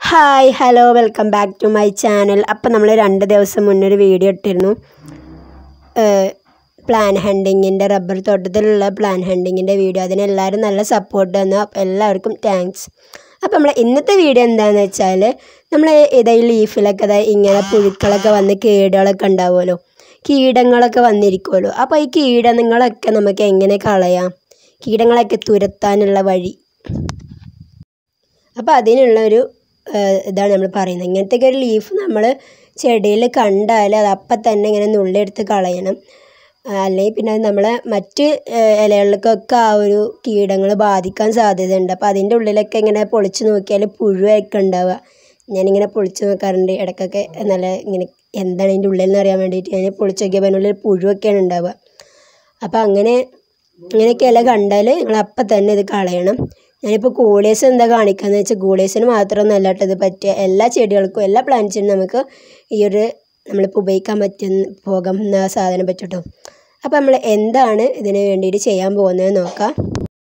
hi hello welcome back to my channel അപ്പം നമ്മൾ രണ്ട് ദിവസം മുന്നേ ഒരു വീഡിയോ ഇട്ടിരുന്നു പ്ലാൻ ഹണ്ടിങ്ങിൻ്റെ റബ്ബർ തോട്ടത്തിലുള്ള പ്ലാൻ ഹണ്ടിങ്ങിൻ്റെ വീഡിയോ അതിന് എല്ലാവരും നല്ല സപ്പോർട്ട് തന്നു അപ്പോൾ എല്ലാവർക്കും താങ്ക്സ് അപ്പോൾ നമ്മൾ ഇന്നത്തെ വീഡിയോ എന്താണെന്ന് വെച്ചാൽ നമ്മൾ ഇതേ ലീഫിലൊക്കെ ഇതാ ഇങ്ങനെ പുഴുക്കളൊക്കെ വന്ന് കേടുകളൊക്കെ ഉണ്ടാവുമല്ലോ കീടങ്ങളൊക്കെ വന്നിരിക്കുമല്ലോ അപ്പോൾ ഈ കീടങ്ങളൊക്കെ നമുക്ക് എങ്ങനെ കളയാം കീടങ്ങളൊക്കെ തുരത്താനുള്ള വഴി അപ്പോൾ അതിനുള്ളൊരു ഏഹ്, ഇതാണ് നമ്മൾ പറയുന്നത് ഇങ്ങനത്തെയൊക്കെ ഒരു ലീഫ് നമ്മൾ ചെടിയിൽ കണ്ടാൽ അത് അപ്പം തന്നെ ഇങ്ങനെ നുള്ളിയെടുത്ത് കളയണം ആ, അല്ലെങ്കിൽ പിന്നെ അത് നമ്മളെ മറ്റ് ഏഹ്, ഇലകൾക്കൊക്കെ ആ ഒരു കീടങ്ങൾ ബാധിക്കാൻ സാധ്യതയുണ്ട് അപ്പോൾ അതിൻ്റെ ഉള്ളിലൊക്കെ ഇങ്ങനെ പൊളിച്ച് നോക്കിയാൽ പുഴുവൊക്കെ ഉണ്ടാവുക ഞാനിങ്ങനെ പൊളിച്ച് നോക്കാറുണ്ട് ഇടയ്ക്കൊക്കെ നല്ല ഇങ്ങനെ എന്താണ് അതിൻ്റെ ഉള്ളിൽ നിന്ന് അറിയാൻ വേണ്ടിയിട്ട് ഞാൻ പൊളിച്ച് നോക്കിയപ്പോൾ അതിനുള്ളിൽ പുഴുവൊക്കെയാണ് ഉണ്ടാവുക അപ്പോൾ അങ്ങനെ ഇങ്ങനെയൊക്കെ ഇല കണ്ടാൽ നിങ്ങൾ അപ്പം തന്നെ ഇത് കളയണം ഞാനിപ്പോൾ കൂളേഴ്സ് എന്താ കാണിക്കാന്ന് വെച്ചാൽ കൂളേഴ്സിന് മാത്രമൊന്നല്ല കേട്ടോ ഇത് പറ്റിയ എല്ലാ ചെടികൾക്കും എല്ലാ പ്ലാന്റ്സിനും നമുക്ക് ഈ ഒരു നമ്മളിപ്പോൾ ഉപയോഗിക്കാൻ പറ്റുന്ന പോകുന്ന സാധനം പറ്റും കേട്ടോ അപ്പോൾ നമ്മൾ എന്താണ് ഇതിന് വേണ്ടിയിട്ട് ചെയ്യാൻ പോകുന്നത് നോക്കാം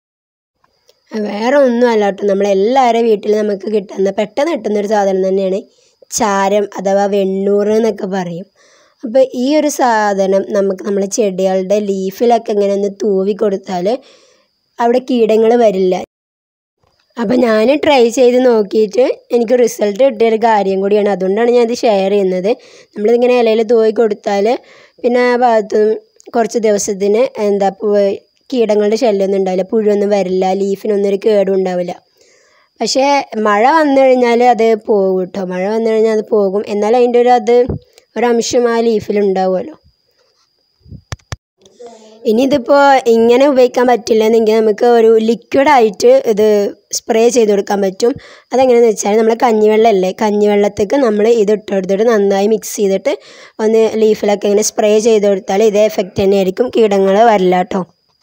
വേറെ ഒന്നും അല്ല കേട്ടോ നമ്മളെല്ലാവരുടെ വീട്ടിൽ നമുക്ക് കിട്ടുന്ന പെട്ടെന്ന് കിട്ടുന്നൊരു സാധനം തന്നെയാണ് ചാരം അഥവാ വെണ്ണൂറ് എന്നൊക്കെ പറയും അപ്പോൾ ഈ ഒരു സാധനം നമുക്ക് നമ്മളെ ചെടികളുടെ ലീഫിലൊക്കെ ഇങ്ങനെ ഒന്ന് തൂവി കൊടുത്താൽ അവിടെ കീടങ്ങൾ വരില്ല അപ്പോൾ ഞാൻ ട്രൈ ചെയ്ത് നോക്കിയിട്ട് എനിക്ക് റിസൾട്ട് കിട്ടിയൊരു കാര്യം കൂടിയാണ് അതുകൊണ്ടാണ് ഞാനിത് ഷെയർ ചെയ്യുന്നത് നമ്മളിതിങ്ങനെ ഇലയിൽ തൂവി കൊടുത്താൽ പിന്നെ ആ ഭാഗത്ത് കുറച്ച് ദിവസത്തിന് എന്താ പു- കീടങ്ങളുടെ ശല്യമൊന്നും ഉണ്ടാവില്ല പുഴുവൊന്നും വരില്ല ലീഫിനൊന്നും ഒരു കേടും ഉണ്ടാവില്ല പക്ഷേ മഴ വന്നു കഴിഞ്ഞാൽ അത് പോകും കേട്ടോ മഴ വന്നു കഴിഞ്ഞാൽ അത് പോകും എന്നാൽ അതിൻ്റെ ഒരു അത് ഒരംശം ആ ലീഫിലുണ്ടാവുമല്ലോ ഇനി ഇതിപ്പോൾ ഇങ്ങനെ ഉപയോഗിക്കാൻ പറ്റില്ലെന്നെങ്കിൽ നമുക്ക് ഒരു ലിക്വിഡായിട്ട് ഇത് സ്പ്രേ ചെയ്ത് കൊടുക്കാൻ പറ്റും അതെങ്ങനെയാണെന്ന് വെച്ചാൽ നമ്മൾ കഞ്ഞിവെള്ളമല്ലേ കഞ്ഞിവെള്ളത്തേക്ക് നമ്മൾ ഇത് ഇട്ട് കൊടുത്തിട്ട് നന്നായി മിക്സ് ചെയ്തിട്ട് ഒന്ന് ലീഫിലൊക്കെ ഇങ്ങനെ സ്പ്രേ ചെയ്ത് കൊടുത്താൽ ഇതേ എഫക്റ്റ് തന്നെയായിരിക്കും കീടങ്ങൾ വരില്ല കേട്ടോ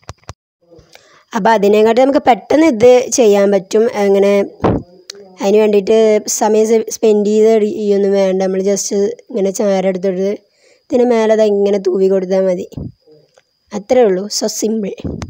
അപ്പോൾ അതിനെക്കാട്ടി നമുക്ക് പെട്ടെന്ന് ഇത് ചെയ്യാൻ പറ്റും അങ്ങനെ അതിന് വേണ്ടിയിട്ട് സമയം സ്പെൻഡ് ചെയ്ത് ചെയ്യൊന്നും വേണ്ട നമ്മൾ ജസ്റ്റ് ഇങ്ങനെ ചാരെടുത്തിട്ട് ഇതിന് മേലെ ദാ ഇങ്ങനെ തൂവി കൊടുത്താൽ മതി അത്രേ ഉള്ളൂ സോ സിമ്പിൾ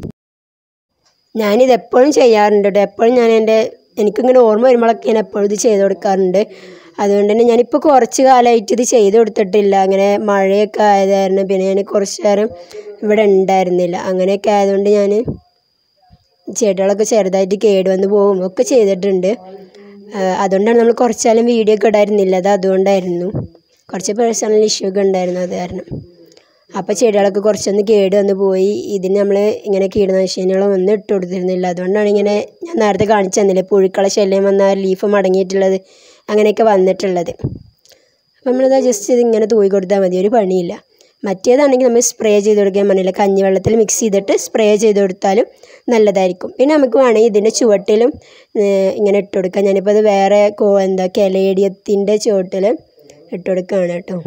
ഞാനിത് എപ്പോഴും ചെയ്യാറുണ്ട് കേട്ടോ എപ്പോഴും ഞാൻ എൻ്റെ എനിക്കിങ്ങനെ ഓർമ്മ വരുമ്പോഴൊക്കെ ഞാൻ എപ്പോഴും ഇത് ചെയ്ത് കൊടുക്കാറുണ്ട് അതുകൊണ്ട് തന്നെ ഞാനിപ്പോൾ കുറച്ച് കാലമായിട്ട് ഇത് ചെയ്ത് കൊടുത്തിട്ടില്ല അങ്ങനെ മഴയൊക്കെ ആയത് കാരണം പിന്നെ ഞാൻ കുറച്ച് നേരം ഇവിടെ ഉണ്ടായിരുന്നില്ല അങ്ങനെയൊക്കെ ആയതുകൊണ്ട് ഞാൻ ചെടികളൊക്കെ ചെറുതായിട്ട് കേട് വന്ന് പോകും ഒക്കെ ചെയ്തിട്ടുണ്ട് ആ, അതുകൊണ്ടാണ് നമ്മൾ കുറച്ച് കാലം വീഡിയോ ഒക്കെ ഇടായിരുന്നില്ല അത് അതുകൊണ്ടായിരുന്നു കുറച്ച് പേഴ്സണൽ ഇഷ്യൂ ഒക്കെ ഉണ്ടായിരുന്നു അത് കാരണം അപ്പോൾ ചെടികളൊക്കെ കുറച്ചൊന്ന് കേട് വന്ന് പോയി ഇതിന് നമ്മൾ ഇങ്ങനെ കീടനാശിനികളും ഒന്നും ഇട്ട് കൊടുത്തിരുന്നില്ല അതുകൊണ്ടാണ് ഇങ്ങനെ ഞാൻ നേരത്തെ കാണിച്ചു തന്നില്ലേ പുഴുക്കള ശല്യം വന്ന ലീഫ് മടങ്ങിയിട്ടുള്ളത് അങ്ങനെയൊക്കെ വന്നിട്ടുള്ളത് അപ്പം നമ്മളിതാ ജസ്റ്റ് ഇത് ഇങ്ങനെ തൂയി കൊടുത്താൽ മതി ഒരു പണിയില്ല മറ്റേതാണെങ്കിൽ നമ്മൾ സ്പ്രേ ചെയ്ത് കൊടുക്കാൻ പറഞ്ഞില്ല കഞ്ഞിവെള്ളത്തിൽ മിക്സ് ചെയ്തിട്ട് സ്പ്രേ ചെയ്ത് കൊടുത്താലും നല്ലതായിരിക്കും പിന്നെ നമുക്ക് വേണമെങ്കിൽ ഇതിൻ്റെ ചുവട്ടിലും ഏഹ്, ഇങ്ങനെ ഇട്ട് കൊടുക്കാം ഞാനിപ്പോൾ അത് വേറെ കോ എന്താ കെലേഡിയത്തിൻ്റെ ചുവട്ടിൽ ഇട്ട് കൊടുക്കുകയാണ് കേട്ടോ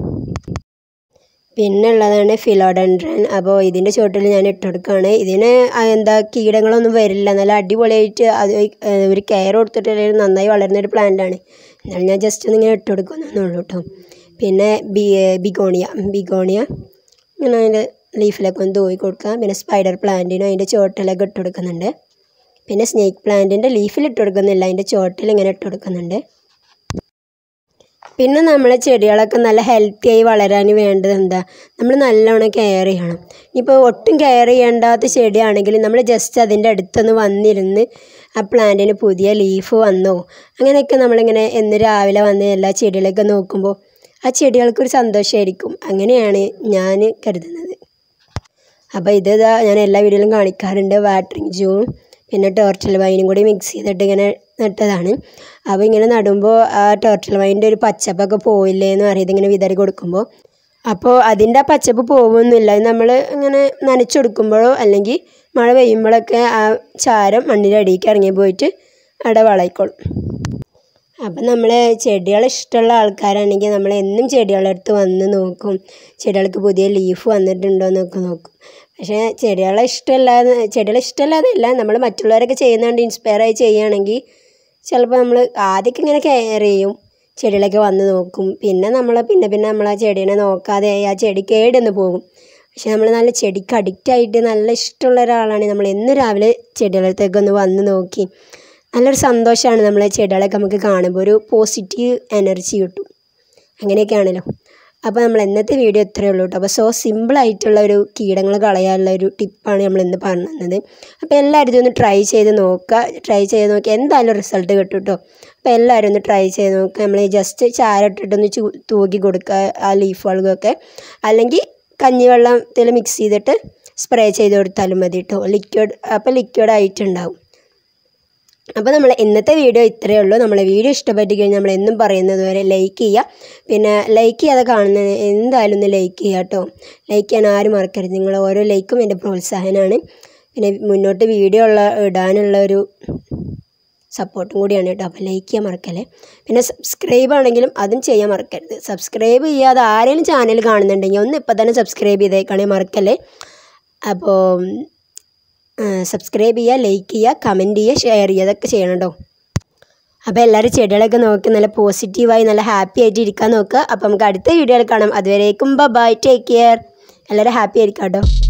പിന്നെ ഉള്ളതാണ് ഫിലോഡൻഡ്രൻ അപ്പോൾ ഇതിൻ്റെ ചുവട്ടിൽ ഞാൻ ഇട്ട് കൊടുക്കുകയാണ് ഇതിന് ആ എന്താ കീടങ്ങളൊന്നും വരില്ല നല്ല അടിപൊളിയായിട്ട് അത് ഏഹ് ഒരു കെയർ കൊടുത്തിട്ടില്ലെങ്കിൽ നന്നായി വളരുന്ന ഒരു പ്ലാന്റ് ആണ് എന്നാലും ഞാൻ ജസ്റ്റ് ഒന്ന് ഇങ്ങനെ ഇട്ട് കൊടുക്കുന്നുള്ളൂ കേട്ടോ പിന്നെ ബി ബിഗോണിയ ബിഗോണിയ ഇങ്ങനെ അതിൻ്റെ ലീഫിലൊക്കെ ഒന്ന് തൂവി കൊടുക്കാം പിന്നെ സ്പൈഡർ പ്ലാന്റിനും അതിൻ്റെ ചുവട്ടിലൊക്കെ ഇട്ട് കൊടുക്കുന്നുണ്ട് പിന്നെ സ്നേക്ക് പ്ലാന്റിൻ്റെ ലീഫിൽ ഇട്ട് കൊടുക്കുന്നില്ല അതിൻ്റെ ചുവട്ടിൽ ഇങ്ങനെ ഇട്ട് കൊടുക്കുന്നുണ്ട് പിന്നെ നമ്മളെ ചെടികളൊക്കെ നല്ല ഹെൽത്തി ആയി വളരാൻ വേണ്ടത് എന്താ നമ്മൾ നല്ലോണം കെയർ ചെയ്യണം ഇനിയിപ്പോൾ ഒട്ടും കെയർ ചെയ്യേണ്ടാത്ത ചെടിയാണെങ്കിൽ നമ്മൾ ജസ്റ്റ് അതിൻ്റെ അടുത്തൊന്ന് വന്നിരുന്ന് ആ പ്ലാന്റിന് പുതിയ ലീഫ് വന്നോ അങ്ങനെയൊക്കെ നമ്മളിങ്ങനെ എന്ന് രാവിലെ വന്ന് എല്ലാ ചെടികളൊക്കെ നോക്കുമ്പോൾ ആ ചെടികൾക്കൊരു സന്തോഷമായിരിക്കും അങ്ങനെയാണ് ഞാൻ കരുതുന്നത് അപ്പോൾ ഇത് ഇതാ ഞാൻ എല്ലാ വീഡിയോയിലും കാണിക്കാറുണ്ട് വാട്ടറിങ് ജൂം പിന്നെ ടോർട്ടൽ വൈനും കൂടി മിക്സ് ചെയ്തിട്ട് ഇങ്ങനെ നട്ടതാണ് അപ്പോൾ ഇങ്ങനെ നടുമ്പോൾ ആ ടോർട്ടൽ വൈൻ്റെ ഒരു പച്ചപ്പൊക്കെ പോയില്ലേ എന്ന് അറിയാം ഇതിങ്ങനെ വിതറി കൊടുക്കുമ്പോൾ അപ്പോൾ അതിൻ്റെ ആ പച്ചപ്പ് പോകുന്നില്ല നമ്മൾ ഇങ്ങനെ നനച്ചു കൊടുക്കുമ്പോഴോ അല്ലെങ്കിൽ മഴ പെയ്യുമ്പോഴൊക്കെ ആ ചാരം മണ്ണിൻ്റെ അടിയിലേക്ക് ഇറങ്ങി പോയിട്ട് അവിടെ വളയിക്കോളും അപ്പം നമ്മൾ ചെടികൾ ഇഷ്ടമുള്ള ആൾക്കാരാണെങ്കിൽ നമ്മൾ എന്നും ചെടികളുടെ അടുത്ത് വന്ന് നോക്കും ചെടികൾക്ക് പുതിയ ലീഫ് വന്നിട്ടുണ്ടോ എന്നൊക്കെ നോക്കും പക്ഷേ ചെടികളെ ഇഷ്ടമല്ലാതെ ചെടികളെ ഇഷ്ടമല്ലാതെയല്ല നമ്മൾ മറ്റുള്ളവരൊക്കെ ചെയ്യുന്നതുകൊണ്ട് ഇൻസ്പയർ ആയി ചെയ്യുകയാണെങ്കിൽ ചിലപ്പോൾ നമ്മൾ ആദ്യമൊക്കെ ഇങ്ങനെ കെയർ ചെയ്യും ചെടികളൊക്കെ വന്ന് നോക്കും പിന്നെ നമ്മൾ പിന്നെ പിന്നെ നമ്മൾ ആ ചെടീനെ നോക്കാതെ ആ ചെടി കേടെന്ന് പോകും പക്ഷെ നമ്മൾ നല്ല ചെടിക്ക് അഡിക്റ്റ് ആയിട്ട് നല്ല ഇഷ്ടമുള്ള ഒരാളാണെങ്കിൽ നമ്മൾ എന്നും രാവിലെ ചെടികളുടെ അടുത്തേക്ക് ഒന്ന് വന്ന് നോക്കി നല്ലൊരു സന്തോഷമാണ് നമ്മളെ ചെടികളൊക്കെ നമുക്ക് കാണുമ്പോൾ ഒരു പോസിറ്റീവ് എനർജി കിട്ടും അങ്ങനെയൊക്കെയാണല്ലോ അപ്പോൾ നമ്മൾ ഇന്നത്തെ വീഡിയോ ഇത്രയേ ഉള്ളൂ കേട്ടോ അപ്പോൾ സോ സിമ്പിളായിട്ടുള്ള ഒരു കീടങ്ങൾ കളയാനുള്ള ഒരു ടിപ്പാണ് നമ്മൾ ഇന്ന് പറഞ്ഞു തന്നത് അപ്പോൾ എല്ലാവരും ഇതൊന്ന് ട്രൈ ചെയ്ത് നോക്കുക ട്രൈ ചെയ്ത് നോക്കി എന്തായാലും റിസൾട്ട് കിട്ടും കേട്ടോ അപ്പോൾ എല്ലാവരും ഒന്ന് ട്രൈ ചെയ്ത് നോക്കുക നമ്മൾ ജസ്റ്റ് ചാരട്ടിട്ടൊന്ന് ചൂ തൂക്കി കൊടുക്കുക ആ ലീഫുകൾക്കൊക്കെ അല്ലെങ്കിൽ കഞ്ഞിവെള്ളത്തിൽ മിക്സ് ചെയ്തിട്ട് സ്പ്രേ ചെയ്ത് കൊടുത്താലും മതി കേട്ടോ ലിക്വിഡ് അപ്പോൾ ലിക്വിഡ് ആയിട്ടുണ്ടാവും അപ്പോൾ നമ്മൾ ഇന്നത്തെ വീഡിയോ ഇത്രയേ ഉള്ളൂ നമ്മളെ വീഡിയോ ഇഷ്ടപ്പെട്ട് കഴിഞ്ഞാൽ നമ്മൾ എന്നും പറയുന്നത് വരെ ലൈക്ക് ചെയ്യുക പിന്നെ ലൈക്ക് ചെയ്യാതെ കാണുന്നത് എന്തായാലും ഒന്ന് ലൈക്ക് ചെയ്യുക കേട്ടോ ലൈക്ക് ചെയ്യാൻ ആരും മറക്കരുത് നിങ്ങൾ ഓരോ ലൈക്കും എൻ്റെ പ്രോത്സാഹനമാണ് പിന്നെ മുന്നോട്ട് വീഡിയോ ഉള്ള ഇടാനുള്ള ഒരു സപ്പോർട്ടും കൂടിയാണ് കേട്ടോ അപ്പോൾ ലൈക്ക് ചെയ്യാൻ മറക്കല്ലേ പിന്നെ സബ്സ്ക്രൈബ് ആണെങ്കിലും അതും ചെയ്യാൻ മറക്കരുത് സബ്സ്ക്രൈബ് ചെയ്യാതെ ആരെങ്കിലും ചാനൽ കാണുന്നുണ്ടെങ്കിൽ ഒന്ന് ഇപ്പം തന്നെ സബ്സ്ക്രൈബ് ചെയ്തേക്കണേ മറക്കല്ലേ അപ്പോൾ സബ്സ്ക്രൈബ് ചെയ്യുക ലൈക്ക് ചെയ്യുക കമൻറ്റ് ചെയ്യുക ഷെയർ ചെയ്യുക അതൊക്കെ ചെയ്യണം കേട്ടോ അപ്പോൾ എല്ലാവരും ചെടികളൊക്കെ നോക്കി നല്ല പോസിറ്റീവായി നല്ല ഹാപ്പി ആയിട്ട് ഇരിക്കാൻ നോക്കുക അപ്പോൾ നമുക്ക് അടുത്ത വീഡിയോയിൽ കാണാം അതുവരേക്കും ബൈ ടേക്ക് കെയർ എല്ലാവരും ഹാപ്പി ആയിരിക്കാം കേട്ടോ